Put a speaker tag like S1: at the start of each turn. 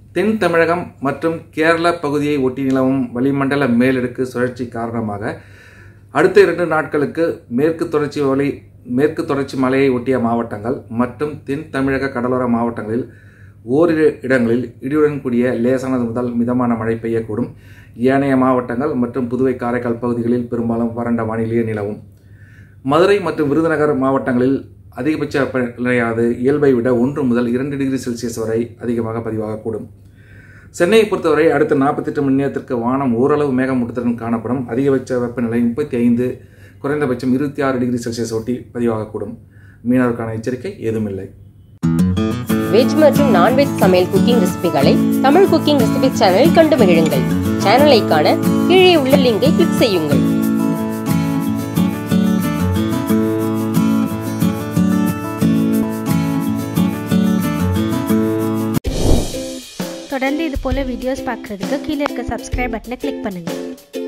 S1: தென் தமிழகம் மற்றும் கேரள பகுதியை ஒட்டி நிலவும் வளிமண்டல மேலடுக்கு சுழற்சி காரணமாக அடுத்த இரண்டு நாட்களுக்கு மேற்கு தொடர்ச்சி வலி மேற்கு தொடர்ச்சி மலையை ஒட்டிய மாவட்டங்கள் மற்றும் தென் தமிழக கடலோர மாவட்டங்களில் ஓரிரு இடங்களில் இடியுடன் கூடிய லேசானது முதல் மிதமான மழை பெய்யக்கூடும் ஏனைய மாவட்டங்கள் மற்றும் புதுவை காரைக்கால் பகுதிகளில் பெரும்பாலும் வறண்ட வானிலையே நிலவும் மதுரை மற்றும் விருதுநகர் மாவட்டங்களில் அதிகபட்ச வெப்பநிலையானது இயல்பை விட ஒன்று முதல் இரண்டு டிகிரி செல்சியஸ் வரை அதிகமாக பதிவாகக்கூடும் சென்னையை பொறுத்தவரை அடுத்த நாற்பத்தெட்டு மணி நேரத்திற்கு வானம் ஓரளவு மேகமூட்டத்துடன் காணப்படும் அதிகபட்ச வெப்பநிலை முப்பத்தி ஐந்து குறைந்தபட்சம் இருபத்தி ஆறு டிகிரி செல்சியஸ் ஒட்டி பதிவாகக்கூடும் மீனவருக்கான எச்சரிக்கை ஏதுமில்லை
S2: வெஜ் மற்றும் நான்வெஜ் சமையல் குக்கிங் ரெசிபிகளை தமிழ் குக்கிங் ரெசிபி சேனலில் கண்டு மகிழுங்கள் சேனலை காண கீழே உள்ள லிங்கை கிளிக் செய்யுங்கள்
S3: தொடர்ந்து இது போல் வீடியோஸ் பார்க்குறதுக்கு கீழே இருக்க சப்ஸ்கிரைப் பட்டனை கிளிக் பண்ணுங்கள்